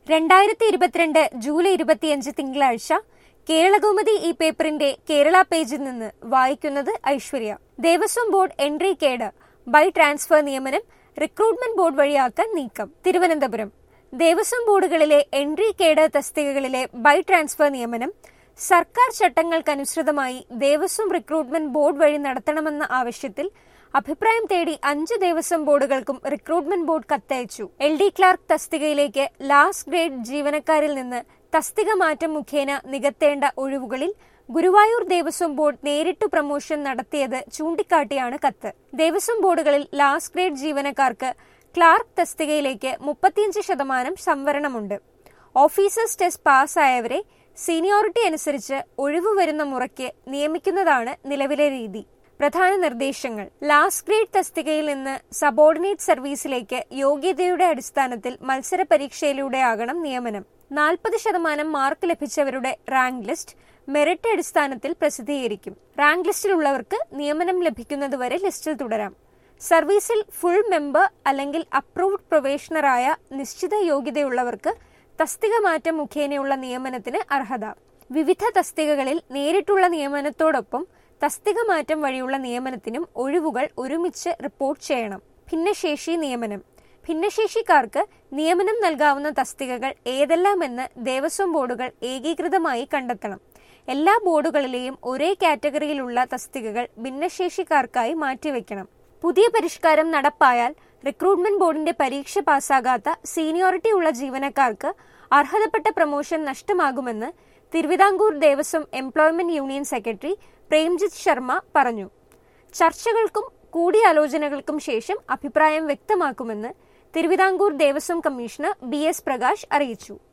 രണ്ടായിരത്തി ഇരുപത്തിരണ്ട് ജൂലൈ ഇരുപത്തിയഞ്ച് തിങ്കളാഴ്ച കേരളകൗമുദി ഈ പേപ്പറിന്റെ കേരള പേജിൽ നിന്ന് വായിക്കുന്നത് Aishwarya Devaswom board entry cadre by transfer നിയമനം റിക്രൂട്ട്മെന്റ് ബോർഡ് വഴിയാക്കാൻ നീക്കം തിരുവനന്തപുരം ദേവസ്വം ബോർഡുകളിലെ എൻട്രി കേഡ് തസ്തികകളിലെ ബൈ ട്രാൻസ്ഫർ നിയമനം സർക്കാർ ചട്ടങ്ങൾക്കനുസൃതമായി ദേവസ്വം റിക്രൂട്ട്മെന്റ് ബോർഡ് വഴി നടത്തണമെന്ന ആവശ്യത്തിൽ അഭിപ്രായം തേടി അഞ്ച് ദേവസ്വം ബോർഡുകൾക്കും റിക്രൂട്ട്മെന്റ് ബോർഡ് കത്തയച്ചു എൽ ഡി ക്ലാർക്ക് തസ്തികയിലേക്ക് ലാസ്റ്റ് ഗ്രേഡ് ജീവനക്കാരിൽ നിന്ന് തസ്തിക മാറ്റം മുഖേന നികത്തേണ്ട ഒഴിവുകളിൽ ഗുരുവായൂർ ദേവസ്വം ബോർഡ് നേരിട്ടു പ്രമോഷൻ നടത്തിയത് ചൂണ്ടിക്കാട്ടിയാണ് കത്ത് ദേവസ്വം ബോർഡുകളിൽ ലാസ്റ്റ് ഗ്രേഡ് ജീവനക്കാർക്ക് ക്ലാർക്ക് തസ്തികയിലേക്ക് മുപ്പത്തിയഞ്ച് ശതമാനം സംവരണമുണ്ട് ഓഫീസേഴ്സ് ടെസ്റ്റ് പാസ്സായവരെ സീനിയോറിറ്റി അനുസരിച്ച് ഒഴിവ് വരുന്ന മുറയ്ക്ക് നിയമിക്കുന്നതാണ് നിലവിലെ രീതി പ്രധാന നിർദ്ദേശങ്ങൾ ലാസ്റ്റ് ഗ്രേഡ് തസ്തികയിൽ നിന്ന് സബോർഡിനേറ്റ് സർവീസിലേക്ക് യോഗ്യതയുടെ അടിസ്ഥാനത്തിൽ മത്സര പരീക്ഷയിലൂടെയാകണം നിയമനം നാൽപ്പത് ശതമാനം മാർക്ക് ലഭിച്ചവരുടെ റാങ്ക് ലിസ്റ്റ് മെറിറ്റ് അടിസ്ഥാനത്തിൽ പ്രസിദ്ധീകരിക്കും റാങ്ക് ലിസ്റ്റിലുള്ളവർക്ക് നിയമനം ലഭിക്കുന്നതുവരെ ലിസ്റ്റിൽ തുടരാം സർവീസിൽ ഫുൾ മെമ്പർ അല്ലെങ്കിൽ അപ്രൂവ്ഡ് പ്രൊവേഷണറായ നിശ്ചിത യോഗ്യതയുള്ളവർക്ക് തസ്തിക മാറ്റം മുഖേനയുള്ള നിയമനത്തിന് അർഹത വിവിധ തസ്തികകളിൽ നേരിട്ടുള്ള നിയമനത്തോടൊപ്പം തസ്തിക മാറ്റം വഴിയുള്ള നിയമനത്തിനും ഒഴിവുകൾ ഒരുമിച്ച് റിപ്പോർട്ട് ചെയ്യണം ഭിന്നശേഷി നിയമനം ഭിന്നശേഷിക്കാർക്ക് നിയമനം നൽകാവുന്ന തസ്തികകൾ ഏതെല്ലാമെന്ന് ദേവസ്വം ബോർഡുകൾ ഏകീകൃതമായി കണ്ടെത്തണം എല്ലാ ബോർഡുകളിലെയും ഒരേ കാറ്റഗറിയിലുള്ള തസ്തികകൾ ഭിന്നശേഷിക്കാർക്കായി മാറ്റിവെക്കണം പുതിയ പരിഷ്കാരം നടപ്പായാൽ റിക്രൂട്ട്മെന്റ് ബോർഡിന്റെ പരീക്ഷ പാസ്സാകാത്ത സീനിയോറിറ്റി ഉള്ള ജീവനക്കാർക്ക് അർഹതപ്പെട്ട പ്രമോഷൻ നഷ്ടമാകുമെന്ന് Thiruvithamkoor Devaswom employment union secretary Premjith Sharma പറഞ്ഞു ചർച്ചകൾക്കും കൂടിയാലോചനകൾക്കും ശേഷം അഭിപ്രായം വ്യക്തമാക്കുമെന്ന് Thiruvithamkoor Devaswom commissioner B S Prakash അറിയിച്ചു